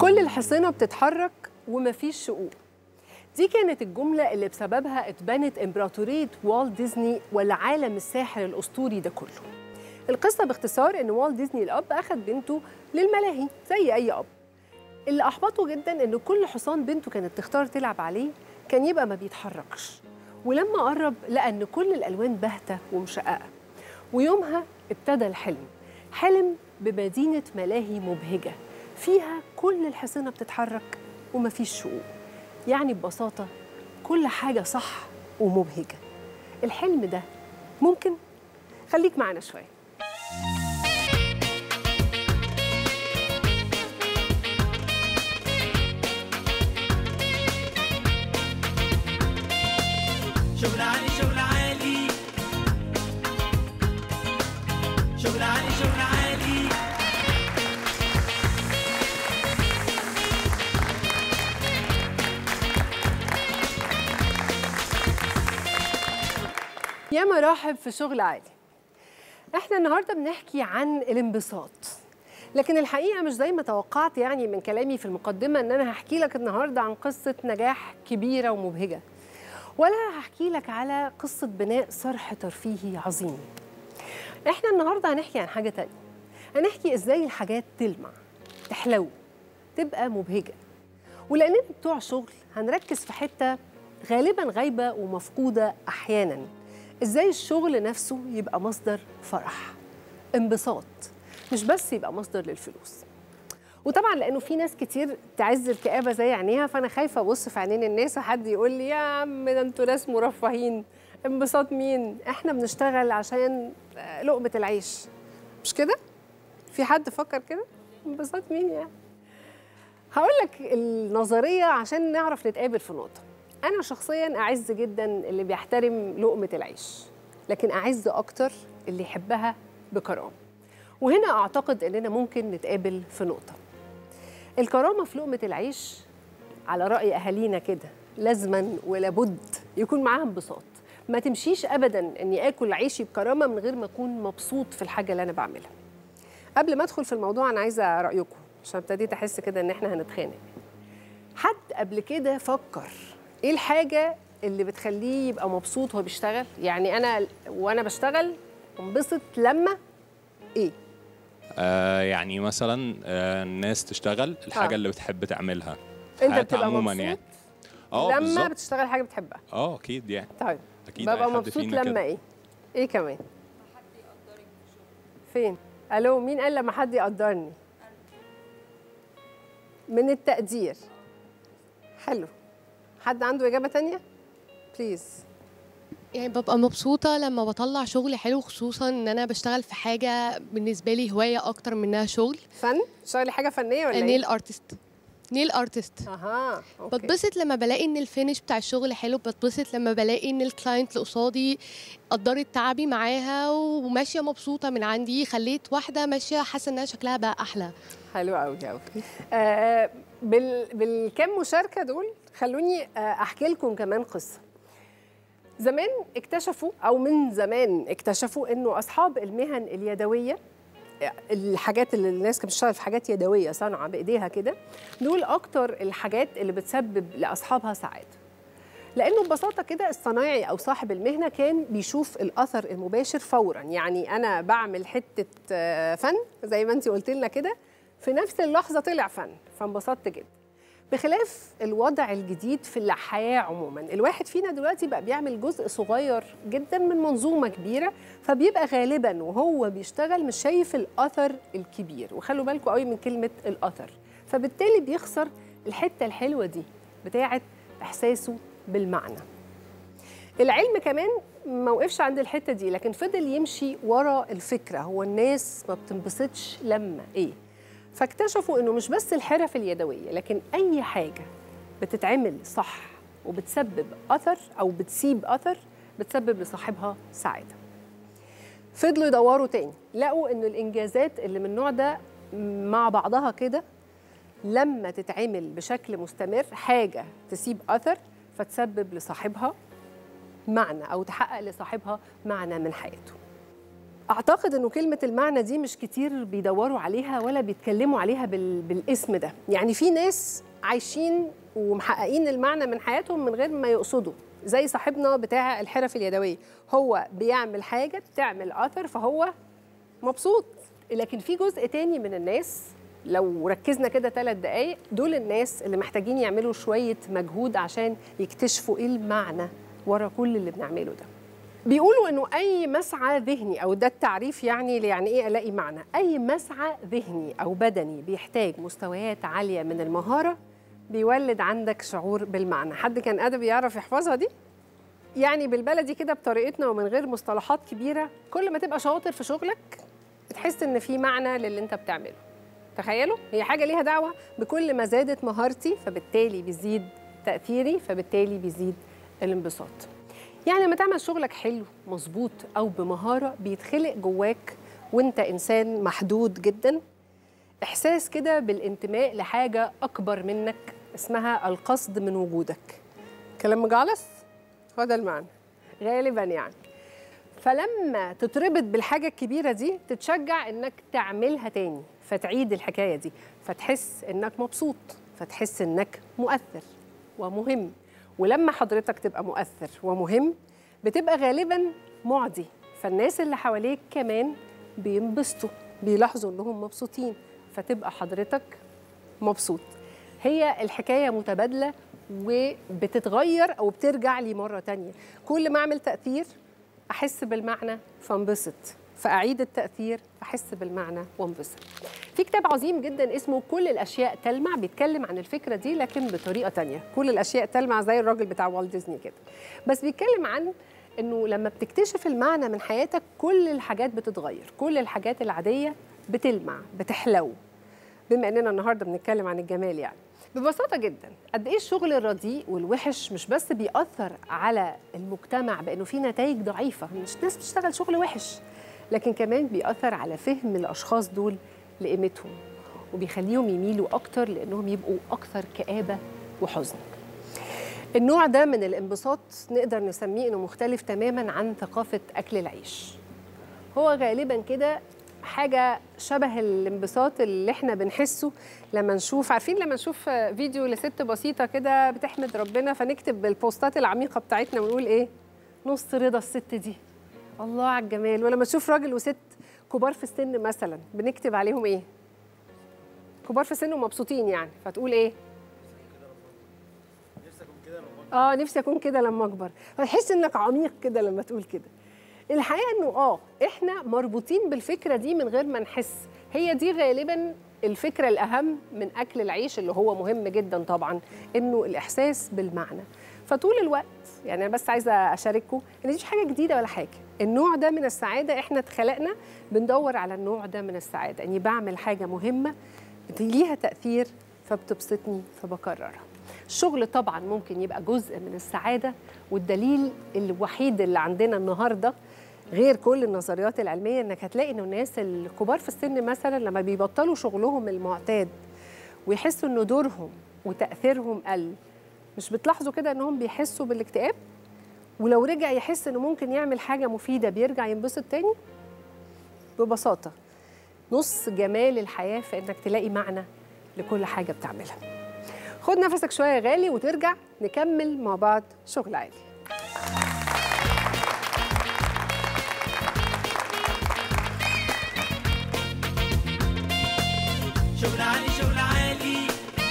كل الحصينة بتتحرك ومفيش شقوق دي كانت الجملة اللي بسببها اتبنت إمبراطورية والت ديزني والعالم الساحر الأسطوري ده كله القصة باختصار إن والت ديزني الأب أخد بنته للملاهي زي أي أب اللي أحبطه جدا إن كل حصان بنته كانت تختار تلعب عليه كان يبقى ما بيتحركش ولما قرب لقى إن كل الألوان باهتة ومشققة ويومها ابتدى الحلم حلم بمدينة ملاهي مبهجة فيها كل الحصينة بتتحرك ومفيش شقوق يعني ببساطة كل حاجة صح ومبهجة الحلم ده ممكن خليك معنا شوية شغل عالي شغل عالي شغل عالي شغل عالي يا مراحب في شغل عالي احنا النهارده بنحكي عن الانبساط لكن الحقيقه مش زي ما توقعت يعني من كلامي في المقدمه ان انا هحكي لك النهارده عن قصه نجاح كبيره ومبهجه ولا هحكي لك على قصه بناء صرح ترفيهي عظيم احنا النهارده هنحكي عن حاجه تانية هنحكي ازاي الحاجات تلمع تحلو تبقى مبهجه ولاننا بتوع شغل هنركز في حته غالبا غايبه ومفقوده احيانا ازاي الشغل نفسه يبقى مصدر فرح انبساط مش بس يبقى مصدر للفلوس وطبعا لانه في ناس كتير تعز الكآبه زي عينيها فانا خايفه ابص في عينين الناس وحد يقول لي يا عم ده انتوا ناس مرفهين انبساط مين احنا بنشتغل عشان آه، لقمه العيش مش كده في حد فكر كده انبساط مين يعني هقول لك النظريه عشان نعرف نتقابل في نقطه انا شخصيا اعز جدا اللي بيحترم لقمه العيش لكن اعز اكتر اللي يحبها بكرامه وهنا اعتقد اننا ممكن نتقابل في نقطه الكرامه في لقمه العيش على راي اهالينا كده لازما ولابد يكون معاها انبساط ما تمشيش ابدا اني اكل عيشي بكرامه من غير ما اكون مبسوط في الحاجه اللي انا بعملها قبل ما ادخل في الموضوع انا عايزه رايكم عشان ابتديت احس كده ان احنا هنتخانق حد قبل كده فكر ايه الحاجه اللي بتخليه يبقى مبسوط وهو بيشتغل يعني انا وانا بشتغل انبسط لما ايه آه يعني مثلا آه الناس تشتغل الحاجه آه. اللي بتحب تعملها في انت حياتها بتبقى عموما مبسوط يعني اه لما بالظبط بتشتغل حاجه بتحبها اه اكيد يعني طيب اكيد أي ببقى حد مبسوط فينا لما كده. ايه ايه كمان فين الو مين قال لما حد يقدرني من التقدير حلو حد عنده اجابه تانية بليز يعني ببقى مبسوطة لما بطلع شغل حلو خصوصا ان انا بشتغل في حاجة بالنسبة لي هواية اكتر منها شغل فن شغلي حاجه فنيه ولا نيل ايه ارتست نيل ارتست اها أوكي. بتبسط لما بلاقي ان الفينش بتاع الشغل حلو بتبسط لما بلاقي ان الكلاينت اللي قصادي قدرت تعبي معاها وماشيه مبسوطه من عندي خليت واحده ماشيه حاسه انها شكلها بقى احلى حلو قوي قوي آه بال بالكام مشاركه دول خلوني آه احكي لكم كمان قصه زمان اكتشفوا او من زمان اكتشفوا انه اصحاب المهن اليدويه الحاجات اللي الناس كانت بتشتغل في حاجات يدويه صنعه بايديها كده دول اكتر الحاجات اللي بتسبب لاصحابها سعاده لانه ببساطه كده الصنايعي او صاحب المهنه كان بيشوف الاثر المباشر فورا يعني انا بعمل حته آه، فن زي ما انت قلت لنا كده في نفس اللحظه طلع فن فانبسطت جدا بخلاف الوضع الجديد في الحياه عموما الواحد فينا دلوقتي بقى بيعمل جزء صغير جدا من منظومه كبيره فبيبقى غالبا وهو بيشتغل مش شايف الاثر الكبير وخلوا بالكم قوي من كلمه الاثر فبالتالي بيخسر الحته الحلوه دي بتاعه احساسه بالمعنى العلم كمان ما وقفش عند الحته دي لكن فضل يمشي ورا الفكره هو الناس ما بتنبسطش لما ايه فاكتشفوا انه مش بس الحرف اليدويه لكن اي حاجه بتتعمل صح وبتسبب اثر او بتسيب اثر بتسبب لصاحبها سعاده فضلوا يدوروا تاني لقوا ان الانجازات اللي من النوع ده مع بعضها كده لما تتعمل بشكل مستمر حاجه تسيب اثر فتسبب لصاحبها معنى او تحقق لصاحبها معنى من حياته اعتقد انه كلمه المعنى دي مش كتير بيدوروا عليها ولا بيتكلموا عليها بال... بالاسم ده يعني في ناس عايشين ومحققين المعنى من حياتهم من غير ما يقصدوا زي صاحبنا بتاع الحرف اليدويه هو بيعمل حاجه بتعمل اثر فهو مبسوط لكن في جزء تاني من الناس لو ركزنا كده ثلاث دقايق دول الناس اللي محتاجين يعملوا شويه مجهود عشان يكتشفوا ايه المعنى ورا كل اللي بنعمله ده بيقولوا انه اي مسعى ذهني او ده التعريف يعني يعني ايه الاقي معنى اي مسعى ذهني او بدني بيحتاج مستويات عاليه من المهاره بيولد عندك شعور بالمعنى حد كان ادبي يعرف يحفظها دي يعني بالبلدي كده بطريقتنا ومن غير مصطلحات كبيره كل ما تبقى شاطر في شغلك بتحس ان في معنى للي انت بتعمله تخيلوا هي حاجه ليها دعوه بكل ما زادت مهارتي فبالتالي بيزيد تاثيري فبالتالي بيزيد الانبساط يعني لما تعمل شغلك حلو مظبوط او بمهاره بيتخلق جواك وانت انسان محدود جدا احساس كده بالانتماء لحاجه اكبر منك اسمها القصد من وجودك كلام مجعلص هو ده المعنى غالبا يعني فلما تتربط بالحاجه الكبيره دي تتشجع انك تعملها تاني فتعيد الحكايه دي فتحس انك مبسوط فتحس انك مؤثر ومهم ولما حضرتك تبقى مؤثر ومهم بتبقى غالبا معدي فالناس اللي حواليك كمان بينبسطوا بيلاحظوا انهم مبسوطين فتبقى حضرتك مبسوط هي الحكايه متبادله وبتتغير او بترجع لي مره تانية كل ما اعمل تاثير احس بالمعنى فانبسط فاعيد التاثير احس بالمعنى وانبسط في كتاب عظيم جدا اسمه كل الاشياء تلمع بيتكلم عن الفكره دي لكن بطريقه تانية كل الاشياء تلمع زي الراجل بتاع والت ديزني كده بس بيتكلم عن انه لما بتكتشف المعنى من حياتك كل الحاجات بتتغير كل الحاجات العاديه بتلمع بتحلو بما اننا النهارده بنتكلم عن الجمال يعني ببساطه جدا قد ايه الشغل الرديء والوحش مش بس بيأثر على المجتمع بانه في نتائج ضعيفه مش ناس بتشتغل شغل وحش لكن كمان بيأثر على فهم الاشخاص دول لقيمتهم وبيخليهم يميلوا اكتر لانهم يبقوا اكثر كآبه وحزن النوع ده من الانبساط نقدر نسميه انه مختلف تماما عن ثقافه اكل العيش هو غالبا كده حاجه شبه الانبساط اللي احنا بنحسه لما نشوف عارفين لما نشوف فيديو لست بسيطه كده بتحمد ربنا فنكتب بالبوستات العميقه بتاعتنا ونقول ايه نص رضا الست دي الله على الجمال ولما تشوف راجل وست كبار في السن مثلا بنكتب عليهم ايه كبار في السن ومبسوطين يعني فتقول ايه اه نفسي اكون كده لما اكبر فتحس انك عميق كده لما تقول كده الحقيقه انه اه احنا مربوطين بالفكره دي من غير ما نحس هي دي غالبا الفكره الاهم من اكل العيش اللي هو مهم جدا طبعا انه الاحساس بالمعنى فطول الوقت يعني انا بس عايزه اشارككم ان دي مش حاجه جديده ولا حاجه النوع ده من السعاده احنا اتخلقنا بندور على النوع ده من السعاده اني بعمل حاجه مهمه ليها تاثير فبتبسطني فبكررها الشغل طبعا ممكن يبقى جزء من السعاده والدليل الوحيد اللي عندنا النهارده غير كل النظريات العلميه انك هتلاقي ان الناس الكبار في السن مثلا لما بيبطلوا شغلهم المعتاد ويحسوا ان دورهم وتاثيرهم قل مش بتلاحظوا كده انهم بيحسوا بالاكتئاب ولو رجع يحس انه ممكن يعمل حاجه مفيده بيرجع ينبسط تاني ببساطه نص جمال الحياه في انك تلاقي معنى لكل حاجه بتعملها خد نفسك شويه يا غالي وترجع نكمل مع بعض شغل عالي شغل عالي شغل عالي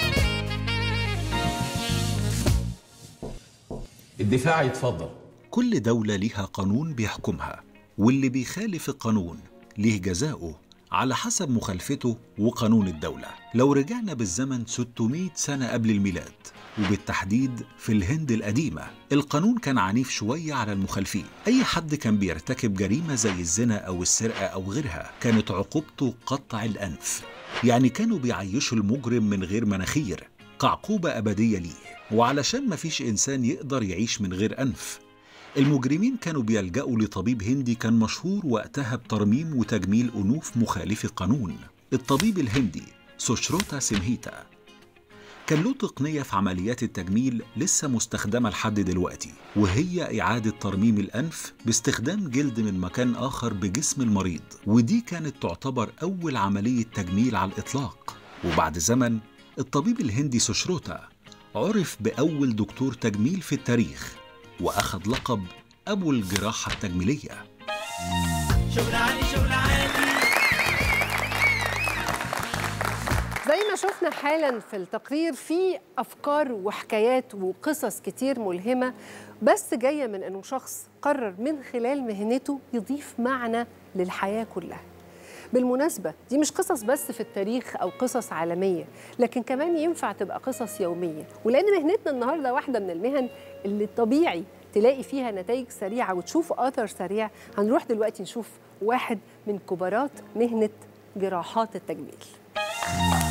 الدفاع يتفضل كل دولة ليها قانون بيحكمها واللي بيخالف القانون ليه جزاؤه على حسب مخالفته وقانون الدولة لو رجعنا بالزمن 600 سنة قبل الميلاد وبالتحديد في الهند القديمة القانون كان عنيف شوية على المخالفين أي حد كان بيرتكب جريمة زي الزنا أو السرقة أو غيرها كانت عقوبته قطع الأنف يعني كانوا بيعيشوا المجرم من غير مناخير كعقوبة أبدية ليه وعلشان مفيش إنسان يقدر يعيش من غير أنف المجرمين كانوا بيلجأوا لطبيب هندي كان مشهور وقتها بترميم وتجميل أنوف مخالف القانون الطبيب الهندي سوشروتا سيمهيتا كان له تقنية في عمليات التجميل لسه مستخدمة لحد دلوقتي وهي إعادة ترميم الأنف باستخدام جلد من مكان آخر بجسم المريض ودي كانت تعتبر أول عملية تجميل على الإطلاق وبعد زمن الطبيب الهندي سوشروتا عرف بأول دكتور تجميل في التاريخ وأخذ لقب أبو الجراحة التجميلية شغل عالي شغل عالي زي ما شفنا حالا في التقرير في افكار وحكايات وقصص كتير ملهمه بس جايه من انه شخص قرر من خلال مهنته يضيف معنى للحياه كلها بالمناسبة دي مش قصص بس في التاريخ أو قصص عالمية لكن كمان ينفع تبقى قصص يومية ولأن مهنتنا النهاردة واحدة من المهن اللي طبيعي تلاقي فيها نتائج سريعة وتشوف أثر سريع هنروح دلوقتي نشوف واحد من كبارات مهنة جراحات التجميل